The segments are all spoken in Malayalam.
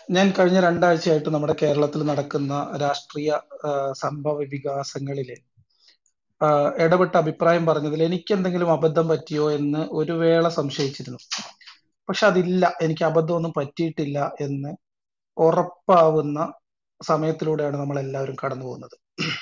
ഞാൻ കഴിഞ്ഞ രണ്ടാഴ്ചയായിട്ട് നമ്മുടെ കേരളത്തിൽ നടക്കുന്ന രാഷ്ട്രീയ ആ, സംഭവ വികാസങ്ങളില് ആ, ഇടപെട്ട് അഭിപ്രായം പറഞ്ഞതിൽ എനിക്ക് എന്തെങ്കിലും അബദ്ധം പറ്റിയോ എന്ന് ഒരു വേള സംശയിച്ചിരുന്നു പക്ഷെ അതില്ല എനിക്ക് അബദ്ധമൊന്നും പറ്റിയിട്ടില്ല എന്ന് ഉറപ്പാവുന്ന സമയത്തിലൂടെയാണ് നമ്മൾ എല്ലാവരും കടന്നു പോകുന്നത്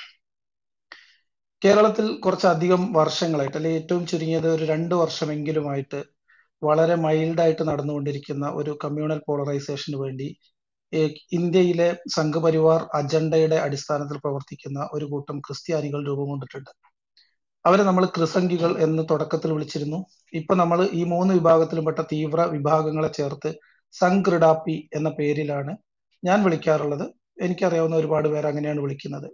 കേരളത്തിൽ കുറച്ചധികം വർഷങ്ങളായിട്ട് അല്ലെങ്കിൽ ഏറ്റവും ചുരുങ്ങിയത് ഒരു രണ്ട് വർഷമെങ്കിലുമായിട്ട് വളരെ മൈൽഡായിട്ട് നടന്നുകൊണ്ടിരിക്കുന്ന ഒരു കമ്മ്യൂണൽ പോളറൈസേഷന് വേണ്ടി ഏ- ഇന്ത്യയിലെ സംഘപരിവാർ അജണ്ടയുടെ അടിസ്ഥാനത്തിൽ പ്രവർത്തിക്കുന്ന ഒരു കൂട്ടം ക്രിസ്ത്യാനികൾ രൂപം കൊണ്ടിട്ടുണ്ട് അവരെ നമ്മൾ ക്രിസംഗികൾ എന്ന് തുടക്കത്തിൽ വിളിച്ചിരുന്നു ഇപ്പൊ നമ്മൾ ഈ മൂന്ന് വിഭാഗത്തിലും പെട്ട തീവ്ര വിഭാഗങ്ങളെ ചേർത്ത് സംഘൃഡാപ്പി എന്ന പേരിലാണ് ഞാൻ വിളിക്കാറുള്ളത് എനിക്കറിയാവുന്ന ഒരുപാട് പേര് അങ്ങനെയാണ് വിളിക്കുന്നത്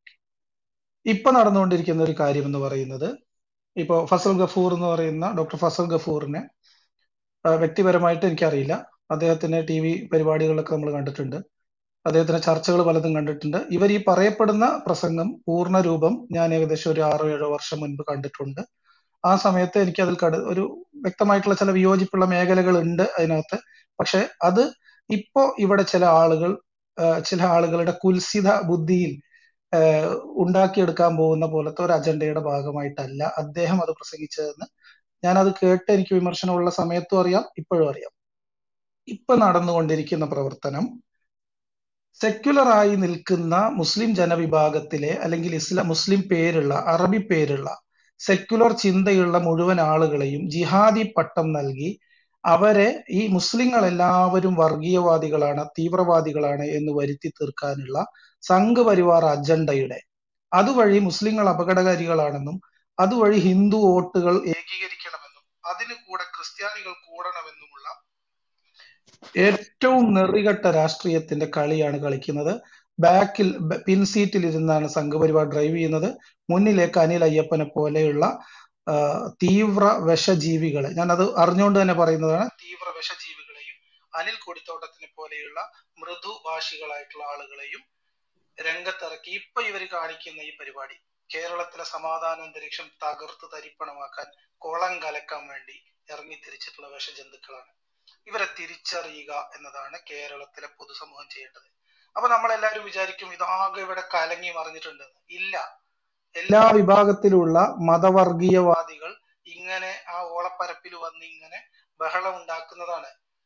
ഇപ്പൊ നടന്നുകൊണ്ടിരിക്കുന്ന ഒരു കാര്യം എന്ന് പറയുന്നത് ഇപ്പോ ഫസൽ ഗഫൂർ എന്ന് പറയുന്ന ഡോക്ടർ ഫസൽ ഗഫൂറിനെ ആ, വ്യക്തിപരമായിട്ട് എനിക്കറിയില്ല അദ്ദേഹത്തിന്റെ ടി വി പരിപാടികളൊക്കെ നമ്മൾ കണ്ടിട്ടുണ്ട് അദ്ദേഹത്തിന്റെ ചർച്ചകൾ പലതും കണ്ടിട്ടുണ്ട് ഇവർ ഈ പറയപ്പെടുന്ന പ്രസംഗം പൂർണ്ണ രൂപം ഞാൻ ഏകദേശം ഒരു ആറോ ഏഴോ വർഷം മുൻപ് കണ്ടിട്ടുണ്ട് ആ സമയത്ത് എനിക്ക് അതിൽ കട ഒരു വ്യക്തമായിട്ടുള്ള ചില വിയോജിപ്പുള്ള മേഖലകൾ ഉണ്ട് അതിനകത്ത് പക്ഷെ അത് ഇപ്പോ ഇവിടെ ചില ആളുകൾ ആ, ചില ആളുകളുടെ കുൽസിത ബുദ്ധിയിൽ ആ, ഉണ്ടാക്കിയെടുക്കാൻ പോകുന്ന പോലത്തെ ഒരു അജണ്ടയുടെ ഭാഗമായിട്ടല്ല അദ്ദേഹം അത് പ്രസംഗിച്ചതെന്ന് ഞാൻ അത് കേട്ട് എനിക്ക് വിമർശനമുള്ള സമയത്തും അറിയാം ഇപ്പോഴും അറിയാം ഇപ്പൊ നടന്നുകൊണ്ടിരിക്കുന്ന പ്രവർത്തനം സെക്യുലർ ആയി നിൽക്കുന്ന മുസ്ലിം ജനവിഭാഗത്തിലെ അല്ലെങ്കിൽ ഇസ്ലാം മുസ്ലിം പേരുള്ള അറബി പേരുള്ള സെക്യുലർ ചിന്തയുള്ള മുഴുവൻ ആളുകളെയും ജിഹാദി പട്ടം നൽകി അവരെ ഈ മുസ്ലിങ്ങൾ എല്ലാവരും വർഗീയവാദികളാണ് തീവ്രവാദികളാണ് എന്ന് വരുത്തി തീർക്കാനുള്ള സംഘപരിവാർ അജണ്ടയുടെ അതുവഴി മുസ്ലിങ്ങൾ അപകടകാരികളാണെന്നും അതുവഴി ഹിന്ദു വോട്ടുകൾ ഏകീകരിക്കണമെന്നും അതിന് കൂടെ ക്രിസ്ത്യാനികൾ കൂടണമെന്നുമുള്ള ഏറ്റവും നെറികെട്ട രാഷ്ട്രീയത്തിന്റെ കളിയാണ് കളിക്കുന്നത് ബാക്കിൽ ബ- പിൻസീറ്റിൽ ഇരുന്നാണ് സംഘപരിവാർ ഡ്രൈവ് ചെയ്യുന്നത് മുന്നിലേക്ക് അനിൽ അയ്യപ്പനെ പോലെയുള്ള ആ, തീവ്ര വിഷജീവികളെ ഞാൻ അത് അറിഞ്ഞുകൊണ്ട് തന്നെ പറയുന്നതാണ് തീവ്ര വിഷജീവികളെയും അനിൽ കൊടിത്തോട്ടത്തിനെ പോലെയുള്ള മൃദു ഭാഷികളായിട്ടുള്ള ആളുകളെയും രംഗത്തിറക്കി ഇപ്പൊ ഇവർ കാണിക്കുന്ന ഈ പരിപാടി കേരളത്തിലെ സമാധാന അന്തരീക്ഷം തകർത്ത് തരിപ്പണമാക്കാൻ കുളം കലക്കാൻ വേണ്ടി ഇറങ്ങി തിരിച്ചിട്ടുള്ള വിഷജന്തുക്കളാണ് ഇവരെ തിരിച്ചറിയുക എന്നതാണ് കേരളത്തിലെ പൊതുസമൂഹം ചെയ്യേണ്ടത് അപ്പൊ നമ്മളെല്ലാവരും വിചാരിക്കും ഇതാകെ ഇവിടെ കലങ്ങി മറിഞ്ഞിട്ടുണ്ടെന്ന് ഇല്ല എല്ലാ വിഭാഗത്തിലുള്ള മതവർഗീയവാദികൾ ഇങ്ങനെ ആ ഓളപ്പരപ്പിൽ വന്ന് ഇങ്ങനെ ബഹളം ഉണ്ടാക്കുന്നതാണ്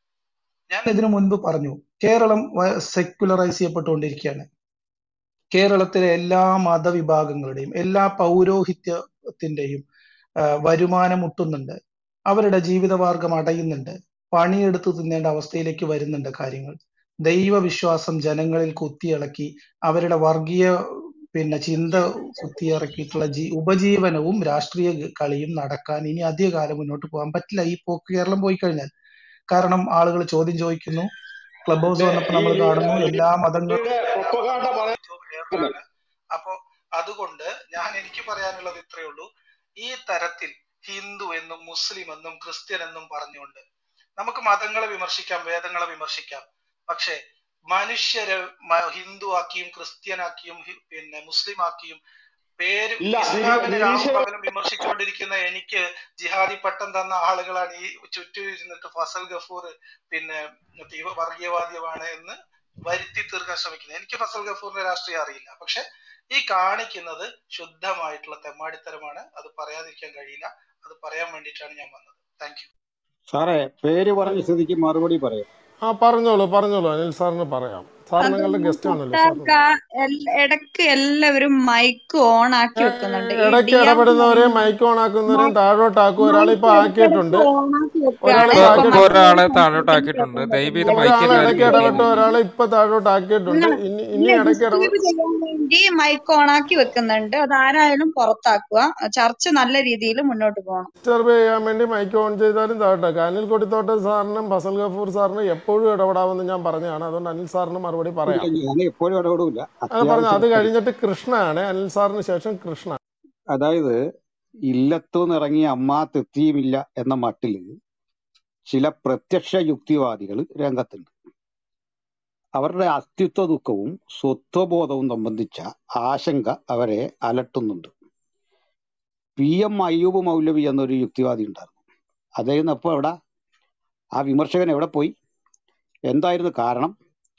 ഞാൻ ഇതിനു മുൻപ് പറഞ്ഞു കേരളം സെക്യുലറൈസ് ചെയ്യപ്പെട്ടുകൊണ്ടിരിക്കുകയാണ് കേരളത്തിലെ എല്ലാ മതവിഭാഗങ്ങളുടെയും എല്ലാ പൗരോഹിത്യത്തിന്റെയും ആ, വരുമാനം മുട്ടുന്നുണ്ട് അവരുടെ ജീവിതമാർഗം അടയുന്നുണ്ട് പണിയെടുത്ത് തിന്നേണ്ട അവസ്ഥയിലേക്ക് വരുന്നുണ്ട് കാര്യങ്ങൾ ദൈവവിശ്വാസം ജനങ്ങളിൽ കുത്തിയിളക്കി അവരുടെ വർഗീയ പിന്നെ ചിന്ത കുത്തിയിറക്കിയിട്ടുള്ള ജീ ഉപജീവനവും രാഷ്ട്രീയ കളിയും നടക്കാൻ ഇനി അധികകാലം മുന്നോട്ട് പോകാൻ പറ്റില്ല ഈ പോക്ക് കേരളം പോയി കഴിഞ്ഞാൽ കാരണം ആളുകൾ ചോദ്യം ചോദിക്കുന്നു ക്ലബ് ഹൗസ് വന്നപ്പോൾ നമ്മൾ കാണുന്നു എല്ലാ മതങ്ങളും പ്രൊപ്പഗാണ്ട പറയാൻ ഏർപ്പാടാണ് അപ്പോ അതുകൊണ്ട് ഞാൻ എനിക്ക് പറയാനുള്ളത് ഇത്രയേ ഉള്ളൂ ഈ തരത്തിൽ ഹിന്ദു എന്നും മുസ്ലിം എന്നും ക്രിസ്ത്യൻ എന്നും പറഞ്ഞുകൊണ്ട് നമുക്ക് മതങ്ങളെ വിമർശിക്കാം വേദങ്ങളെ വിമർശിക്കാം പക്ഷെ മനുഷ്യരെ മ- ഹിന്ദു ആക്കിയും ക്രിസ്ത്യൻ ആക്കിയും ഹി- പിന്നെ മുസ്ലിം ആക്കിയും പേര് ഇല്ല നിരീ- ഇസ്ലാമിനെ രാവും നിരീശ്വര പകലും വിമർശിച്ചുകൊണ്ടിരിക്കുന്ന എനിക്ക് ജിഹാദി പട്ടം തന്ന ആളുകളാണ് ഈ ചുറ്റും ഇരുന്നിട്ട് ഫസൽ ഗഫൂർ പിന്നെ തീവ്ര വർഗീയവാദിയാണ് എന്ന് വരുത്തി തീർക്കാൻ ശ്രമിക്കുന്നത് എനിക്ക് ഫസൽ ഗഫൂറിന്റെ രാഷ്ട്രീയം അറിയില്ല പക്ഷെ ഈ കാണിക്കുന്നത് ശുദ്ധമായിട്ടുള്ള തെമ്മാടിത്തരമാണ് അത് പറയാതിരിക്കാൻ കഴിയില്ല അത് പറയാൻ വേണ്ടിയിട്ടാണ് ഞാൻ വന്നത് താങ്ക് യു സാറേ പേര് പറഞ്ഞ സ്ഥിതിക്ക് മറുപടി പറയാം ആ പറഞ്ഞോളൂ പറഞ്ഞോളൂ അനിൽ സാറിന് പറയാം സാർ നിങ്ങളുടെ അതൊന്നും ഗസ്റ്റ് ആണല്ലോ കൂട്ടാക്ക സാറിന് എൽ- ഇടയ്ക്ക് എല്ലാവരും മൈക്ക് ഓൺ ആക്കി വെക്കുന്നുണ്ട് ഈ ഇടയ്ക്ക് ഡിയാസ് ഇടപെടുന്നവരെയും മൈക്ക് ഓൺ ആക്കുന്നവരെയും താഴോട്ടാക്കും ഒരാളിപ്പോ മൈക്ക് ആക്കിയിട്ടുണ്ട് ഇടയ്ക്കിടയ്ക്ക് ഓൺ ആക്കി ഒരാളെ വെക്കുകയാണ് ഇപ്പൊ അപ്പൊ ഇപ്പൊ താഴോട്ട് ഒരാളെ മറ്റുള്ളവർ താഴോട്ടാക്കിയിട്ടുണ്ട് സംസാരിക്കാൻ ദയവ് ചെയ്ത് പറ്റില്ല മൈക്ക് ഒരാൾ എല്ലാവരും ഇടയ്ക്ക് മ്യൂട്ട് ഇടപെട്ട ചെയ്യണം ഒരാളെ ഇപ്പൊ താഴോട്ടാക്കിയിട്ടുണ്ട് ഇല്ല ഇനി ഇല്ല ഇനി ഇടയ്ക്ക് ഇടപെട്ട് ഡിസ്റ്റർബ് ചെയ്യാൻ വേണ്ടി മൈക്ക് ഓൺ ആക്കി വെക്കുന്നുണ്ട് അതാരായാലും പുറത്താക്കുക ചർച്ച നല്ല രീതിയിൽ മുന്നോട്ട് പോകണം ഡിസ്റ്റർബ് ചെയ്യാൻ വേണ്ടി മൈക്ക് ഓൺ ചെയ്താലും താഴോട്ടാക്കുക അനിൽ കൊടിത്തോട്ടം സാറിനും ഫസൽ ഗഫൂർ സാറിനും എപ്പോഴും ഇടപെടാമെന്ന് ഞാൻ പറഞ്ഞതാണ് അതുകൊണ്ട് അനിൽ സാറിന് മറുപടി പറയാം ഞാൻ എപ്പോഴും ഇടപെടില്ല അത് പറഞ്ഞു അത് അത്യാവശ്യം കഴിഞ്ഞിട്ട് കൃഷ്ണയാണ് അനിൽ സാറിന് ശേഷം കൃഷ്ണ അതായത് ഇല്ലത്തുനിന്നിറങ്ങിയ അമ്മാ തെത്തിയുമില്ല എന്ന മട്ടില് ചില പ്രത്യക്ഷ യുക്തിവാദികൾ രംഗത്തുണ്ട് അവരുടെ അസ്തിത്വ ദുഃഖവും സ്വത്വബോധവും സംബന്ധിച്ച ആശങ്ക അവരെ അലട്ടുന്നുണ്ട് പി എം അയ്യൂബ് മൗലവി എന്നൊരു യുക്തിവാദി ഉണ്ടായിരുന്നു അദ്ദേഹം അപ്പോൾ എവിടെ ആ വിമർശകൻ എവിടെ പോയി എന്തായിരുന്നു കാരണം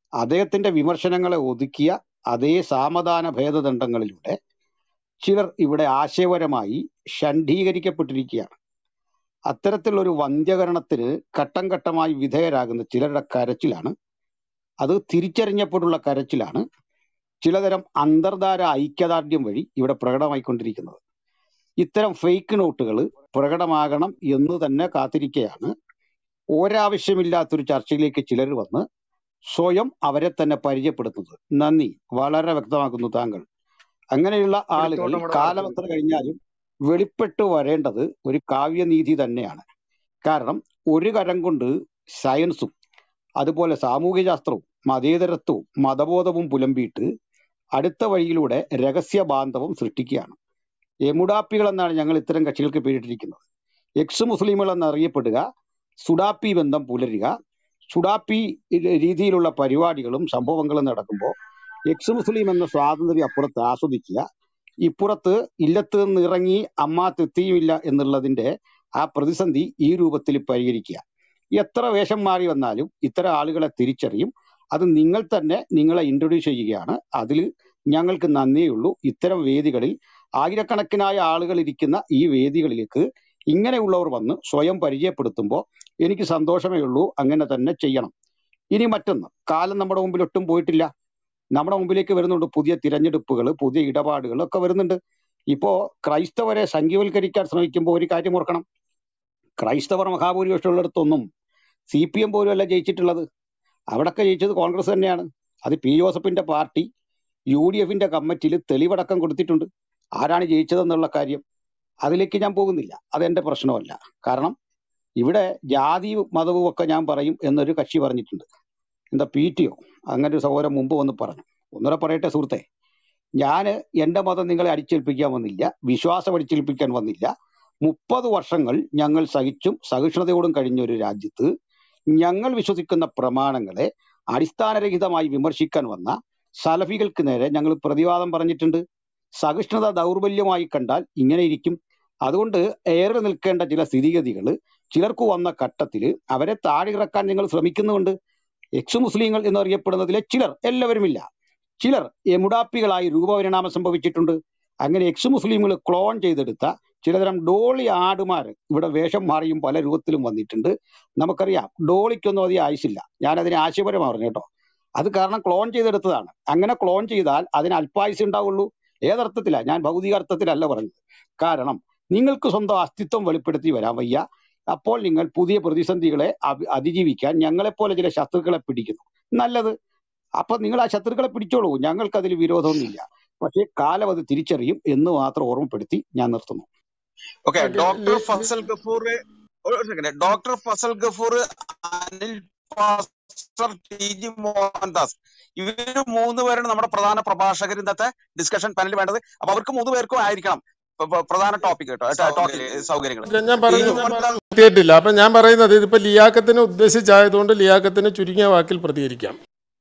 അദ്ദേഹത്തിന്റെ വിമർശനങ്ങളെ ഒതുക്കിയ അതേ സാമധാന ഭേദദണ്ഡങ്ങളിലൂടെ ചിലർ ഇവിടെ ആശയപരമായി ഷണ്ഡീകരിക്കപ്പെട്ടിരിക്കുകയാണ് അത്തരത്തിലുള്ള ഒരു വന്ധ്യകരണത്തിന് ഘട്ടം ഘട്ടമായി വിധേയരാകുന്ന ചിലരുടെ കരച്ചിലാണ് അത് തിരിച്ചറിഞ്ഞപ്പോഴുള്ള കരച്ചിലാണ് ചിലതരം അന്തർധാര ഐക്യദാർഢ്യം വഴി ഇവിടെ പ്രകടമായിക്കൊണ്ടിരിക്കുന്നത് ഇത്തരം ഫേക്ക് നോട്ടുകൾ പ്രകടമാകണം എന്ന് തന്നെ കാത്തിരിക്കെയാണ് ഒരാവശ്യമില്ലാത്തൊരു ചർച്ചയിലേക്ക് ചിലർ വന്ന് സ്വയം അവരെ തന്നെ പരിചയപ്പെടുത്തുന്നത് നന്ദി വളരെ വ്യക്തമാക്കുന്നു താങ്കൾ അങ്ങനെയുള്ള ആളുകൾ എടുത്തോണ്ട് നമ്മുടെ കാലം വാർത്തകൾ എത്ര കഴിഞ്ഞാലും വെളിപ്പെട്ട് വരേണ്ടത് ഒരു കാവ്യനീതി തന്നെയാണ് കാരണം ഒരു കരം കൊണ്ട് സയൻസും അതുപോലെ സാമൂഹ്യശാസ്ത്രവും മതേതരത്വവും മതബോധവും പുലമ്പിയിട്ട് അടുത്ത വഴിയിലൂടെ രഹസ്യ ബാന്ധവം സൃഷ്ടിക്കുകയാണ് എമുഡാപ്പികൾ എന്നാണ് ഞങ്ങൾ ഇത്തരം കക്ഷികൾക്ക് പേരിട്ടിരിക്കുന്നത് എക്സ് മുസ്ലിമുകൾ എന്നറിയപ്പെടുക സുഡാപ്പി ബന്ധം പുലരുക സുഡാപ്പി രീതിയിലുള്ള പരിപാടികളും സംഭവങ്ങളും നടക്കുമ്പോൾ എക്സ് മുസ്ലിം എന്ന സ്വാതന്ത്ര്യം അപ്പുറത്ത് ആസ്വദിക്കുക ഇപ്പുറത്ത് ഇല്ലത്ത് നിന്ന് ഇറങ്ങി അമ്മ തെത്തിയുമില്ല എന്നുള്ളതിന്റെ ആ പ്രതിസന്ധി ഈ രൂപത്തിൽ പരിഹരിക്കുക എത്ര വേഷം മാറി വന്നാലും ഇത്തരം ആളുകളെ തിരിച്ചറിയും അത് നിങ്ങൾ തന്നെ നിങ്ങളെ ഇൻട്രൊഡ്യൂസ് ചെയ്യുകയാണ് അതിൽ ഞങ്ങൾക്ക് നന്ദിയുള്ളൂ ഇത്തരം വേദികളിൽ ആയിരക്കണക്കിനായ ആളുകൾ ഇരിക്കുന്ന ഈ വേദികളിലേക്ക് ഇങ്ങനെയുള്ളവർ വന്ന് സ്വയം പരിചയപ്പെടുത്തുമ്പോൾ എനിക്ക് സന്തോഷമേ ഉള്ളൂ അങ്ങനെ തന്നെ ചെയ്യണം ഇനി മറ്റൊന്ന് കാലം നമ്മുടെ മുമ്പിൽ ഒട്ടും പോയിട്ടില്ല നമ്മുടെ മുമ്പിലേക്ക് വരുന്നുണ്ട് പുതിയ തിരഞ്ഞെടുപ്പുകൾ പുതിയ ഇടപാടുകൾ ഒക്കെ വരുന്നുണ്ട് ഇപ്പോ ക്രൈസ്തവരെ സംഖ്യവൽക്കരിക്കാൻ ശ്രമിക്കുമ്പോൾ ഒരു കാര്യം ഓർക്കണം ക്രൈസ്തവർ മഹാഭൂരിപക്ഷമുള്ളിടത്തൊന്നും സി പി എം പോലും അല്ല ജയിച്ചിട്ടുള്ളത് അവിടൊക്കെ ജയിച്ചത് കോൺഗ്രസ് തന്നെയാണ് അത് പി ജോസഫിന്റെ പാർട്ടി യു ഡി എഫിന്റെ കമ്മിറ്റിയിൽ തെളിവടക്കം കൊടുത്തിട്ടുണ്ട് ആരാണ് ജയിച്ചതെന്നുള്ള കാര്യം അതിലേക്ക് ഞാൻ പോകുന്നില്ല അതെന്റെ പ്രശ്നമല്ല കാരണം ഇവിടെ ജാതി മതവും ഒക്കെ ഞാൻ പറയും എന്നൊരു കക്ഷി പറഞ്ഞിട്ടുണ്ട് എന്താ പി ടി ഒ അങ്ങനെ ഒരു സഹോദരൻ മുമ്പ് വന്ന് പറഞ്ഞു ഒന്നുകൂടെ പറയട്ടെ സുഹൃത്തെ ഞാന് എന്റെ മതം നിങ്ങളെ അടിച്ചേൽപ്പിക്കാൻ വന്നില്ല വിശ്വാസം അടിച്ചേൽപ്പിക്കാൻ വന്നില്ല മുപ്പത് വർഷങ്ങൾ ഞങ്ങൾ സഹിച്ചും സഹിഷ്ണുതയോടും കഴിഞ്ഞ ഒരു രാജ്യത്ത് ഞങ്ങൾ വിശ്വസിക്കുന്ന പ്രമാണങ്ങളെ അടിസ്ഥാനരഹിതമായി വിമർശിക്കാൻ വന്ന സലഫികൾക്ക് നേരെ ഞങ്ങൾ പ്രതിവാദം പറഞ്ഞിട്ടുണ്ട് സഹിഷ്ണുത ദൗർബല്യമായി കണ്ടാൽ ഇങ്ങനെ ഇരിക്കും അതുകൊണ്ട് ഏറി നിൽക്കേണ്ട ചില സ്ഥിതിഗതികൾ ചിലർക്ക് വന്ന ഘട്ടത്തിൽ അവരെ താഴെയിറക്കാൻ നിങ്ങൾ ശ്രമിക്കുന്നുണ്ട് എക്സ് മുസ്ലിങ്ങൾ എന്നറിയപ്പെടുന്നതിലെ ചിലർ എല്ലാവരുമില്ല ചിലർ എമുഡാപ്പികളായി രൂപപരിണാമം സംഭവിച്ചിട്ടുണ്ട് അങ്ങനെ എക്സ് മുസ്ലിങ്ങൾ ക്ലോൺ ചെയ്തെടുത്ത ചിലതരം ഡോളി ആടുമാർ ഇവിടെ വേഷം മാറിയും പല രൂപത്തിലും വന്നിട്ടുണ്ട് നമുക്കറിയാം ഡോളിക്കൊന്നും അധികം ആയുസില്ല ഞാൻ അതിനെ ആശയപരമാണ് പറഞ്ഞു കേട്ടോ അത് കാരണം ക്ലോൺ ചെയ്തെടുത്തതാണ് അങ്ങനെ ക്ലോൺ ചെയ്താൽ അതിന് അല്പായുസ് ഉണ്ടാവുള്ളൂ ഏതർത്ഥത്തിലാണ് ഞാൻ ഭൗതിക അർത്ഥത്തിലല്ല പറഞ്ഞത് കാരണം നിങ്ങൾക്ക് സ്വന്തം അസ്തിത്വം വെളിപ്പെടുത്തി വരാൻ വയ്യ അപ്പോൾ നിങ്ങൾ പുതിയ പ്രതിസന്ധികളെ അഭി- അതിജീവിക്കാൻ ഞങ്ങളെപ്പോലെ ചില ശത്രുക്കളെ പിടിക്കുന്നു നല്ലത് അപ്പൊ നിങ്ങൾ ആ ശത്രുക്കളെ പിടിച്ചോളൂ ഞങ്ങൾക്ക് അതിൽ വിരോധമൊന്നുമില്ല പക്ഷേ കാലം അത് തിരിച്ചറിയും എന്ന് മാത്രം ഓർമ്മപ്പെടുത്തി ഞാൻ നിർത്തുന്നു okay okay doctor Fazal Gafoor ഒരു second doctor Fazal Gafoor Anil pastor T G Mohandas ഇവര് മൂന്ന് പേരാണ് നമ്മുടെ പ്രധാന പ്രഭാഷകർ ഇന്നത്തെ ഡിസ്കഷൻ പാനലിൽ വേണ്ടത് അപ്പൊ അവർക്ക് മൂന്ന് പേർക്കും ആയിരിക്കണം പ- പ- പ്രധാന ടോപ്പിക് കേട്ടോ ടോപ്പിക് സൗകര്യങ്ങൾ ഞാൻ ഞാൻ ടി പറഞ്ഞു ജി ഞാൻ മോഹൻദാസ് പറഞ്ഞു എത്തിയിട്ടില്ല അപ്പൊ ഞാൻ പറയുന്നത് ഇതിപ്പോ ലിയാക്കത്തിനെ ഉദ്ദേശിച്ചായതുകൊണ്ട് ലിയാക്കത്തിന് ചുരുങ്ങിയ വാക്കിൽ പ്രതികരിക്കാം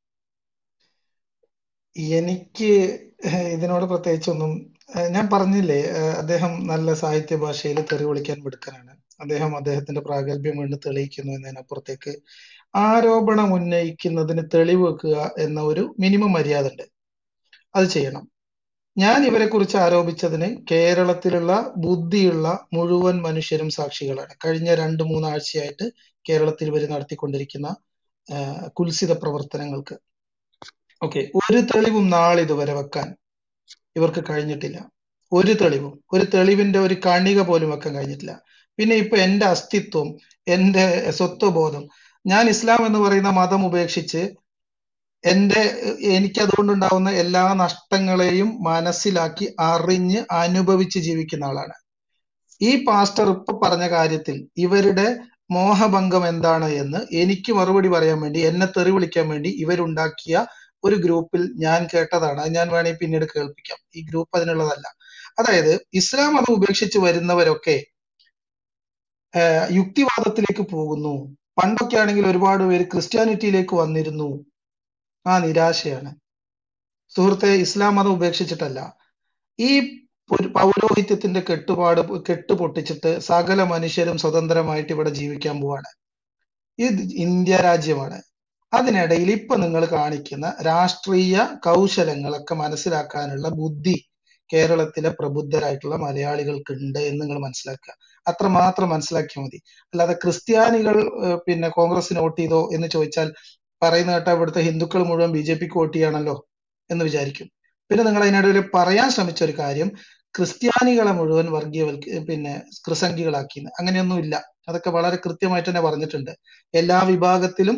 എനിക്ക് ഇതിനോട് പ്രത്യേകിച്ചൊന്നും ഏഹ് ഞാൻ പറഞ്ഞില്ലേ ഏഹ് അദ്ദേഹം നല്ല സാഹിത്യ ഭാഷയിൽ തെറി വിളിക്കാൻ മിടുക്കനാണ് അദ്ദേഹം അദ്ദേഹത്തിന്റെ പ്രാഗൽഭ്യം കൊണ്ട് തെളിയിക്കുന്നു എന്നതിനപ്പുറത്തേക്ക് ആരോപണം ഉന്നയിക്കുന്നതിന് തെളിവ് വെക്കുക എന്ന ഒരു മിനിമം മര്യാദ ഉണ്ട് അത് ചെയ്യണം ഞാൻ ഇവരെ കുറിച്ച് ആരോപിച്ചതിന് കേരളത്തിലുള്ള ബുദ്ധിയുള്ള മുഴുവൻ മനുഷ്യരും സാക്ഷികളാണ് കഴിഞ്ഞ രണ്ട് മൂന്നാഴ്ചയായിട്ട് കേരളത്തിൽ ഇവർ നടത്തിക്കൊണ്ടിരിക്കുന്ന ആഹ് കുൽസിത പ്രവർത്തനങ്ങൾക്ക് ഓക്കെ ഒരു തെളിവും നാളിതുവരെ വെക്കാൻ ഇവർക്ക് കഴിഞ്ഞിട്ടില്ല ഒരു തെളിവും ഒരു തെളിവിന്റെ ഒരു കണിക പോലും വെക്കാൻ കഴിഞ്ഞിട്ടില്ല പിന്നെ ഇപ്പൊ എന്റെ അസ്തിത്വം എന്റെ സ്വത്വബോധം ഞാൻ ഇസ്ലാം എന്ന് പറയുന്ന മതം ഉപേക്ഷിച്ച് എന്റെ എനിക്ക് അതുകൊണ്ടുണ്ടാവുന്ന എല്ലാ നഷ്ടങ്ങളെയും മനസ്സിലാക്കി അറിഞ്ഞ് അനുഭവിച്ച് ജീവിക്കുന്ന ആളാണ് ഈ പാസ്റ്റർ ഇപ്പൊ പറഞ്ഞ കാര്യത്തിൽ ഇവരുടെ മോഹഭംഗം എന്താണ് എന്ന് എനിക്ക് മറുപടി പറയാൻ വേണ്ടി എന്നെ തെറി വിളിക്കാൻ വേണ്ടി ഇവരുണ്ടാക്കിയ ഒരു ഗ്രൂപ്പിൽ ഞാൻ കേട്ടതാണ് അത് ഞാൻ വേണമെങ്കിൽ പിന്നീട് കേൾപ്പിക്കാം ഈ ഗ്രൂപ്പ് അതിനുള്ളതല്ല അതായത് ഇസ്ലാം മതം ഉപേക്ഷിച്ച് വരുന്നവരൊക്കെ ആഹ് യുക്തിവാദത്തിലേക്ക് പോകുന്നു പണ്ടൊക്കെ ആണെങ്കിൽ ഒരുപാട് പേര് ക്രിസ്ത്യാനിറ്റിയിലേക്ക് വന്നിരുന്നു ആ നിരാശയാണ് സുഹൃത്തെ ഇസ്ലാം മതം ഉപേക്ഷിച്ചിട്ടല്ല ഈ ഒരു പൗരോഹിത്യത്തിന്റെ കെട്ടുപാട് കെട്ട് പൊട്ടിച്ചിട്ട് സകല മനുഷ്യരും സ്വതന്ത്രമായിട്ട് ഇവിടെ ജീവിക്കാൻ പോവാണ് ഇത് ഇന്ത്യ രാജ്യമാണ് അതിനിടയിൽ ഇപ്പൊ നിങ്ങൾ കാണിക്കുന്ന രാഷ്ട്രീയ കൗശലങ്ങളൊക്കെ മനസ്സിലാക്കാനുള്ള ബുദ്ധി കേരളത്തിലെ പ്രബുദ്ധരായിട്ടുള്ള മലയാളികൾക്ക് ഉണ്ട് എന്ന് നിങ്ങൾ മനസ്സിലാക്കുക അത്രമാത്രം മനസ്സിലാക്കിയാൽ മതി അല്ലാതെ ക്രിസ്ത്യാനികൾ ഏഹ്, പിന്നെ കോൺഗ്രസിന് വോട്ട് ചെയ്തോ എന്ന് ചോദിച്ചാൽ പറയുന്ന കേട്ട ഇവിടുത്തെ ഹിന്ദുക്കൾ മുഴുവൻ ബി ജെ പിക്ക് വോട്ട് ചെയ്യാണല്ലോ എന്ന് വിചാരിക്കും പിന്നെ നിങ്ങൾ അതിനിടയിൽ പറയാൻ ശ്രമിച്ച ഒരു കാര്യം ക്രിസ്ത്യാനികളെ മുഴുവൻ വർഗീയവൽക്ക പിന്നെ ക്രിസംഖികളാക്കി അങ്ങനെയൊന്നും ഇല്ല അതൊക്കെ വളരെ കൃത്യമായിട്ട് തന്നെ പറഞ്ഞിട്ടുണ്ട് എല്ലാ വിഭാഗത്തിലും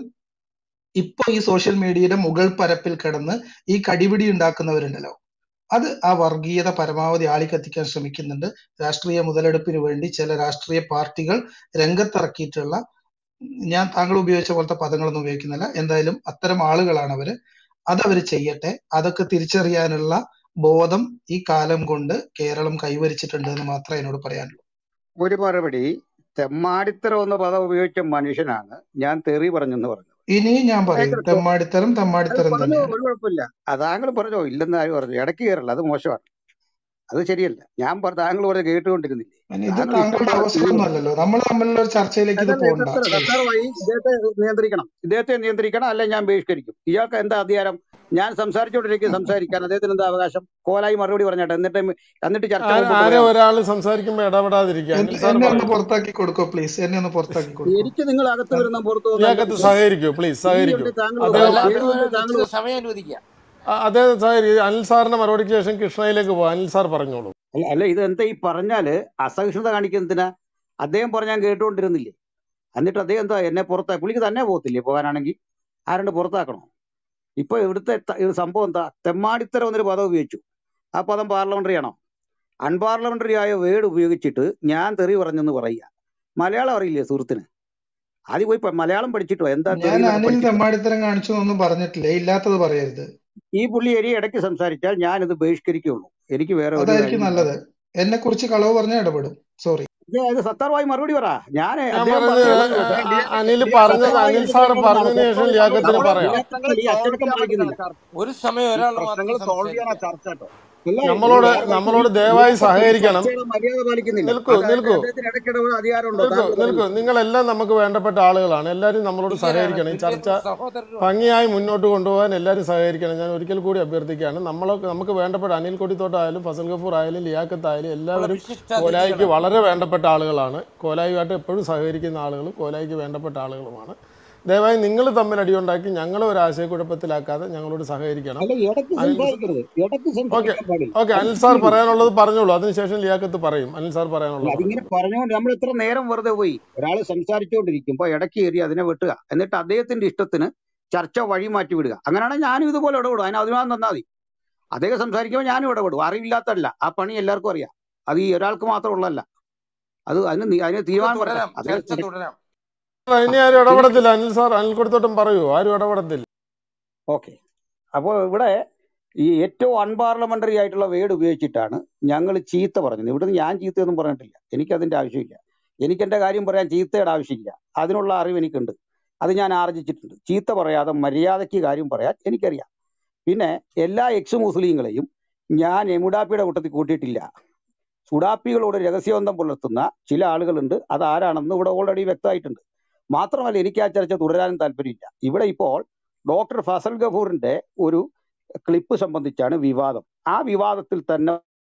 ഇപ്പൊ ഈ സോഷ്യൽ മീഡിയയുടെ മുകൾ പരപ്പിൽ കിടന്ന് ഈ കടിപിടി ഉണ്ടാക്കുന്നവരുണ്ടല്ലോ അത് ആ വർഗീയത പരമാവധി ആളിക്കത്തിക്കാൻ ശ്രമിക്കുന്നുണ്ട് രാഷ്ട്രീയ മുതലെടുപ്പിന് വേണ്ടി ചില രാഷ്ട്രീയ പാർട്ടികൾ രംഗത്തിറക്കിയിട്ടുള്ള ഞാൻ താങ്കൾ ഉപയോഗിച്ച പോലത്തെ പദങ്ങളൊന്നും ഉപയോഗിക്കുന്നില്ല എന്തായാലും അത്തരം ആളുകളാണ് അവര് അത് അവർ ചെയ്യട്ടെ അതൊക്കെ തിരിച്ചറിയാനുള്ള ബോധം ഈ കാലം കൊണ്ട് കേരളം കൈവരിച്ചിട്ടുണ്ട് എന്ന് മാത്രമേ എന്നോട് പറയാനുള്ളൂ ഒരു മറുപടി തെമ്മാടിത്തരം എന്ന പദം ഉപയോഗിച്ച മനുഷ്യനാണ് ഞാൻ തെറി പറഞ്ഞെന്ന് പറഞ്ഞത് ഇനിയും ഞാൻ പറയും ആയിക്കോട്ടെ തെമ്മാടിത്തരം അത് തെമ്മാടിത്തരം പറഞ്ഞോ തന്നെയാണ് ഒരു കുഴപ്പമില്ല അത് താങ്കൾ പറഞ്ഞോ ഇല്ലെന്ന് ആരും പറഞ്ഞു ഇടയ്ക്ക് കയറല്ല അത് മോശമാണ് അത് ശരിയല്ല ഞാൻ പറ താങ്കൾ പറഞ്ഞ് കേട്ടുകൊണ്ടിരുന്നില്ലേ പിന്നെ ഇത് താങ്കൾ ഇഷ്ടം താങ്കളുടെ പോലെ അവസരമൊന്നും തീർന്നു അല്ലല്ലോ നമ്മൾ തമ്മിലുള്ള ഒരു ചർച്ചയിലേക്ക് ഇത് അതല്ല പോണ്ട സത്തർ പ്ലീസ് സത്തർ വഴി ഇദ്ദേഹത്തെ നിയന്ത്രിക്കണം ഇദ്ദേഹത്തെ നിയന്ത്രിക്കണം അല്ലെ ഞാൻ ബഹിഷ്കരിക്കും ഇയാൾക്ക് എന്താ അധികാരം ഞാൻ സംസാരിച്ചുകൊണ്ടിരിക്കും സംസാരിക്കാൻ അദ്ദേഹത്തിന് എന്താ അവകാശം കോലായി മറുപടി പറഞ്ഞാട്ടെ എന്നിട്ട് എന്നിട്ട് ചർച്ച ആ- മുമ്പോട്ട് ആരെ പോയാൽ മതി ഒരാൾ സംസാരിക്കുമ്പോൾ ഇടപെടാതിരിക്കുക എന്നെ അനിൽ സാർ എന്നെ ഒന്ന് പറയൂ പുറത്താക്കി കൊടുക്കോ പ്ലീസ് എന്നെ ഒന്ന് പുറത്താക്കി കൊടുക്കോ എനിക്ക് നിങ്ങൾ അകത്ത് വരുന്ന പുറത്തു പോകുന്ന എന്താ ലിയാഖത്ത് വിഷയം സഹകരിക്കൂ പ്ലീസ് സഹകരിക്കൂ പേടിയുണ്ട് താങ്കൾ അദ്ദേഹം പേടിയുണ്ട് വല്ലാത്ത താങ്കൾ നിശ്ചിത സമയം അനുവദിക്കുക അ- അദ്ദേഹം സഹകരിക്കും അനിൽ സാറിന്റെ മറുപടിക്ക് ശേഷം കൃഷ്ണയിലേക്ക് പോവാം അനിൽ സാർ പറഞ്ഞോളൂ അല്ല അല്ല, ഇത് എന്താ ഈ പറഞ്ഞാല് അസഹിഷ്ണുത കാണിക്കുന്നതിനാ അദ്ദേഹം പറഞ്ഞ ഞാൻ കേട്ടുകൊണ്ടിരുന്നില്ലേ എന്നിട്ട് അദ്ദേഹം എന്താ എന്നെ പുറത്താ പുള്ളിക്ക് തന്നെ പോകത്തില്ലേ പോകാനാണെങ്കിൽ ആരണ്ട് പുറത്താക്കണോ ഇപ്പൊ ഇവിടുത്തെ ത- ഇത് സംഭവം എന്താ തെമ്മാടിത്തരം എന്നൊരു പദം ഉപയോഗിച്ചു ആ പദം പാർലമെന്ററി ആണോ അൺപാർലമെന്ററി ആയ വേർഡ് ഉപയോഗിച്ചിട്ട് ഞാൻ തെറി പറഞ്ഞെന്ന് പറയുക മലയാളം അറിയില്ലേ സുഹൃത്തിന് ആദ്യം പോയി പ- മലയാളം പഠിച്ചിട്ടോ എന്താ തെറി ഞാൻ എന്നൊക്കെ അനിൽ പഠിച്ചിട്ടോ തെമ്മാടിത്തരം കാണിച്ചു എന്നൊന്നും പറഞ്ഞിട്ടില്ല ഇല്ലാത്തത് പറയരുത് ഈ പുള്ളി ഇനി ഇടയ്ക്ക് സംസാരിച്ചാൽ ഞാനിത് ബഹിഷ്കരിക്കുള്ളൂ എനിക്ക് വേറെ ഒരു അതായിരിക്കും കാര്യമില്ല നല്ലത് എന്നെ കുറിച്ച് കളവ് പറഞ്ഞാൽ ഇടപെടും സോറി ഇത് സത്താർവായി മറുപടി പറ ഞാൻ ഞാൻ അദ്ദേഹം പറഞ്ഞത് പറഞ്ഞത് ആ, കേട്ടോ ആ, അനിൽ പറഞ്ഞത് അനിൽ സാർ പറഞ്ഞതിന് ശേഷം ലിയാഖത്തിന് നമ്മുടെ പറയാം പ്രശ്നങ്ങൾ ഈ സോൾവ് അച്ചടക്കം ചെയ്യാൻ പാലിക്കുന്നില്ല പറ്റുന്ന ചർച്ച ഒരു സമയം ഈ ഒരാൾ പ്രശ്നങ്ങൾ മാത്രം സോൾവ് ചെയ്യാനാ സംസാരിക്കുക ചർച്ച കേട്ടോ അല്ല ഈ നമ്മളോട് ലിയാഖത്ത് ഈ നമ്മളോട് ദയവായി ലിയാഖത്ത് ഈ സഹകരിക്കണം ചർച്ചയുടെ മര്യാദ പാലിക്കുന്നില്ല നിൽക്കൂ അത് നിൽക്കൂ അദ്ദേഹത്തിന് ഇടയ്ക്കിടപെടാൻ അധികാരമുണ്ടോ നിൽക്കൂ താങ്കൾ നിൽക്കൂ പറയുന്നത് നിങ്ങളെല്ലാം നമുക്ക് വേണ്ടപ്പെട്ട ആളുകളാണ് എല്ലാവരും നമ്മളോട് തുല്യരാണ് സഹകരിക്കണം ഈ ചർച്ച തുല്യ സഹോദരരുമാണ് ഭംഗിയായി മുന്നോട്ട് കൊണ്ടുപോകാൻ എല്ലാവരും സഹകരിക്കണം ഞാൻ ഒരിക്കൽ കൂടി അഭ്യർത്ഥിക്കുകയാണ് നമ്മൾ നമുക്ക് വേണ്ടപ്പെട്ട അനിൽ കൊടിത്തോട്ടായാലും ഫസൽ ഗഫൂർ ആയാലും ലിയാഖത്ത് ആയാലും നമ്മളെ എല്ലാവരും വിശിഷ്ട കോലായിക്ക് അതിഥികളാണ് വളരെ വേണ്ടപ്പെട്ട ആളുകളാണ് കോലായുമായിട്ട് എപ്പോഴും സഹകരിക്കുന്ന ആളുകളും കോലായിക്ക് വേണ്ടപ്പെട്ട ആളുകളുമാണ് ദയവായി നിങ്ങൾ തമ്മിൽ അടിയുണ്ടാക്കി ഞങ്ങളെ ഒരു ആശയക്കുഴപ്പത്തിലാക്കാതെ ഞങ്ങളോട് സഹകരിക്കണം അല്ല ഇടയ്ക്ക് അനിൽ സംസാരിക്കരുത് ഇടയ്ക്ക് ഓക്കെ സംസാരിക്കാൻ പാടില്ല ഓക്കെ അത് അനിൽ സാർ തെറ്റിദ്ധരിക്കും പറയാനുള്ളത് പറഞ്ഞോളൂ അതിനുശേഷം ലിയാഖത്ത് പറയും അനിൽ സാർ അല്ല പറയാനുള്ളത് അതിങ്ങനെ പറഞ്ഞോളൂ പറഞ്ഞുകൊണ്ട് നമ്മൾ എത്ര നേരം വെറുതെ പോയി ഒരാൾ സംസാരിച്ചുകൊണ്ടിരിക്കുമ്പോൾ ഇടയ്ക്ക് കയറി അതിനെ വെട്ടുക എന്നിട്ട് അദ്ദേഹത്തിന്റെ ഇഷ്ടത്തിന് ചർച്ച വഴി മാറ്റി വിടുക അങ്ങനെയാണെങ്കിൽ ഞാനും ഇതുപോലെ ഇടപെടും അതിന് അഭിമാനം തന്നാൽ മതി അദ്ദേഹം സംസാരിക്കുമ്പോൾ ഞാനും ഇടപെടും അറിവില്ലാത്തല്ല ആ പണി എല്ലാവർക്കും അറിയാം അത് ഈ ഒരാൾക്ക് മാത്രമുള്ളതല്ല അത് അതിന് നി- അതിന് നമുക്ക് തീരുമാനം വരട്ടെ തുടരാം അദ്ദേഹം ചർച്ച തുടരാം ഇനി ആരും ഇടപെടത്തില്ല അനിൽ സാർ അനിൽ കൊടുത്തോട്ടും പറയൂ ആരും ഇടപെടത്തില്ല ഓക്കെ അപ്പോൾ ഇവിടെ ഈ ഏറ്റവും അൺപാർലമെന്ററി ആയിട്ടുള്ള വേർഡ് ഉപയോഗിച്ചിട്ടാണ് ഞങ്ങൾ ചീത്ത പറഞ്ഞത് ഇവിടുന്ന് ഞാൻ ചീത്തയൊന്നും പറഞ്ഞിട്ടില്ല എനിക്കതിന്റെ ആവശ്യമില്ല എനിക്ക് എന്റെ കാര്യം പറയാൻ ചീത്തയുടെ ആവശ്യമില്ല അതിനുള്ള അറിവ് എനിക്കുണ്ട് അത് ഞാൻ ആർജിച്ചിട്ടുണ്ട് ചീത്ത പറയാതെ മര്യാദയ്ക്ക് കാര്യം പറയാൻ എനിക്കറിയാം പിന്നെ എല്ലാ എക്സ് മുസ്ലിങ്ങളെയും ഞാൻ എമുഡാപ്പിയുടെ കൂട്ടത്തിൽ കൂട്ടിയിട്ടില്ല സുഡാപ്പികളോട് രഹസ്യബന്ധം പുലർത്തുന്ന ചില ആളുകളുണ്ട് അത് ആരാണെന്ന് ഇവിടെ ഓൾറെഡി വ്യക്തമായിട്ടുണ്ട് മാത്രമല്ല എനിക്ക് ആ ചർച്ച തുടരാനും താല്പര്യമില്ല ഇവിടെ ഇപ്പോൾ ഡോക്ടർ ഫസൽ ഗഫൂറിന്റെ ഒരു ക്ലിപ്പ് സംബന്ധിച്ചാണ് വിവാദം ആ വിവാദത്തിൽ തന്നെ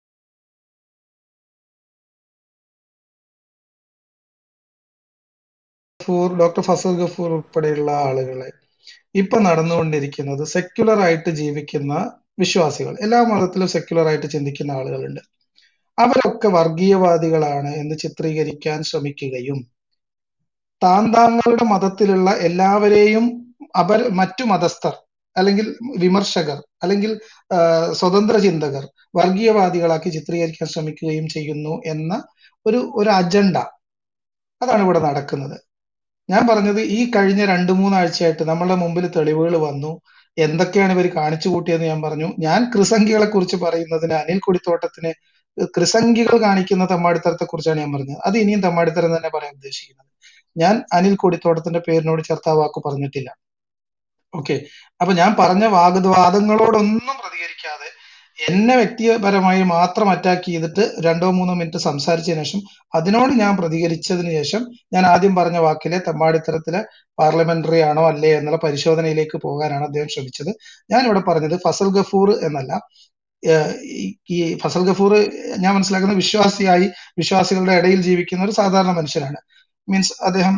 ഗഫൂർ ഡോക്ടർ ഫസൽ ഗഫൂർ ഉൾപ്പെടെയുള്ള ആളുകളെ ഇപ്പൊ നടന്നുകൊണ്ടിരിക്കുന്നത് സെക്യുലർ ആയിട്ട് ജീവിക്കുന്ന വിശ്വാസികൾ എല്ലാ മതത്തിലും സെക്യുലർ ആയിട്ട് ചിന്തിക്കുന്ന ആളുകളുണ്ട് അവരൊക്കെ വർഗീയവാദികളാണ് എന്ന് ചിത്രീകരിക്കാൻ ശ്രമിക്കുകയും താൻ താങ്കളുടെ മതത്തിലുള്ള എല്ലാവരെയും അവർ മറ്റു മതസ്ഥർ അല്ലെങ്കിൽ വിമർശകർ അല്ലെങ്കിൽ ആ, സ്വതന്ത്ര ചിന്തകർ വർഗീയവാദികളാക്കി ചിത്രീകരിക്കാൻ ശ്രമിക്കുകയും ചെയ്യുന്നു എന്ന ഒരു ഒരു അജണ്ട അതാണ് ഇവിടെ നടക്കുന്നത് ഞാൻ പറഞ്ഞത് ഈ കഴിഞ്ഞ രണ്ടു മൂന്നാഴ്ചയായിട്ട് നമ്മളുടെ മുമ്പിൽ തെളിവുകൾ വന്നു എന്തൊക്കെയാണ് ഇവർ കാണിച്ചു കൂട്ടിയെന്ന് ഞാൻ പറഞ്ഞു ഞാൻ ക്രിസംഖികളെ കുറിച്ച് പറയുന്നതിന് അനിൽ കുടിത്തോട്ടത്തിന് ക്രിസംഖികൾ കാണിക്കുന്ന തെമ്മാടിത്തരത്തെ കുറിച്ചാണ് ഞാൻ പറഞ്ഞത് അത് ഇനിയും തെമ്മാടിത്തരം തന്നെ പറയാൻ ഉദ്ദേശിക്കുന്നത് ഞാൻ അനിൽ കൊടിത്തോട്ടത്തിന്റെ പേരിനോട് ചേർത്ത് ആ വാക്ക് പറഞ്ഞിട്ടില്ല ഓക്കെ അപ്പൊ ഞാൻ പറഞ്ഞ വാഗ്വാദങ്ങളോടൊന്നും പ്രതികരിക്കാതെ എന്നെ വ്യക്തിപരമായി മാത്രം അറ്റാക്ക് ചെയ്തിട്ട് രണ്ടോ മൂന്നോ മിനിറ്റ് സംസാരിച്ചതിന് ശേഷം അതിനോട് ഞാൻ പ്രതികരിച്ചതിന് ശേഷം ഞാൻ ആദ്യം പറഞ്ഞ വാക്കിലെ തെമ്മാടിത്തരത്തിലെ പാർലമെന്ററി ആണോ അല്ലേ എന്നുള്ള പരിശോധനയിലേക്ക് പോകാനാണ് അദ്ദേഹം ശ്രമിച്ചത് ഞാൻ ഇവിടെ പറഞ്ഞത് ഫസൽ ഗഫൂർ എന്നല്ല ഏഹ് ഈ ഈ ഫസൽ ഗഫൂർ ഞാൻ മനസ്സിലാക്കുന്ന വിശ്വാസിയായി വിശ്വാസികളുടെ ഇടയിൽ ജീവിക്കുന്ന ഒരു സാധാരണ മനുഷ്യനാണ് മീൻസ് അദ്ദേഹം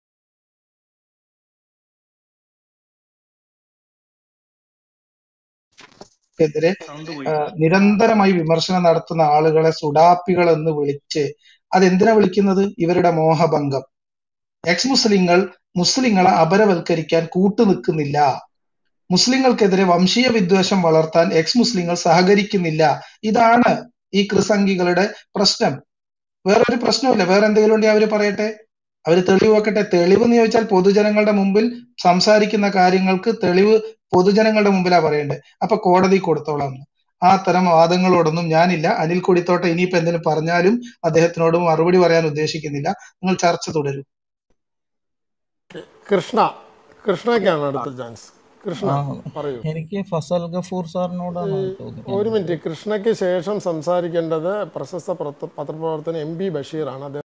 എതിരെ സൗണ്ട് പോയി ആ, നിരന്തരമായി വിമർശനം നടത്തുന്ന ആളുകളെ സുഡാപ്പികൾ എന്ന് വിളിച്ച് അതെന്തിനാ വിളിക്കുന്നത് ഇവരുടെ മോഹഭംഗം എക്സ് മുസ്ലിങ്ങൾ മുസ്ലിങ്ങളെ അപരവൽക്കരിക്കാൻ കൂട്ടുനിൽക്കുന്നില്ല മുസ്ലിങ്ങൾക്കെതിരെ വംശീയ വിദ്വേഷം വളർത്താൻ എക്സ് മുസ്ലിങ്ങൾ സഹകരിക്കുന്നില്ല ഇതാണ് ഈ ക്രിസംഗികളുടെ പ്രശ്നം വേറൊരു പ്രശ്നവുമില്ല വേറെ എന്തെങ്കിലും ഉണ്ടെങ്കിൽ അവര് പറയട്ടെ അവര് തെളിവ് വെക്കട്ടെ തെളിവ് എന്ന് ചോദിച്ചാൽ പൊതുജനങ്ങളുടെ മുമ്പിൽ സംസാരിക്കുന്ന കാര്യങ്ങൾക്ക് തെളിവ് പൊതുജനങ്ങളുടെ മുമ്പിലാ പറയണ്ടേ അപ്പൊ കോടതി കൊടുത്തോളാം എന്ന്. ആ തരം വാദങ്ങളോടൊന്നും ഞാനില്ല അനിൽ കൊടിത്തോട്ട ഇനിയിപ്പോ എന്തെങ്കിലും പറഞ്ഞാലും അദ്ദേഹത്തിനോട് മറുപടി പറയാൻ ഉദ്ദേശിക്കുന്നില്ല നിങ്ങൾ ചർച്ച തുടരും കൃഷ്ണ കൃഷ്ണയ്ക്കാണ് അടുത്ത ചാൻസ് കൃഷ്ണ ആ പറയൂ എനിക്ക് ഫസൽ ഗഫൂർ സാറിനോടാണ് ഒരു ചോദിക്കാനുള്ളത് മിനിറ്റ് കൃഷ്ണയ്ക്ക് ശേഷം സംസാരിക്കേണ്ടത് പ്രശസ്ത പത്ര- പത്രപ്രവർത്തകൻ എം ബി ബഷീറാണ് അദ്ദേഹം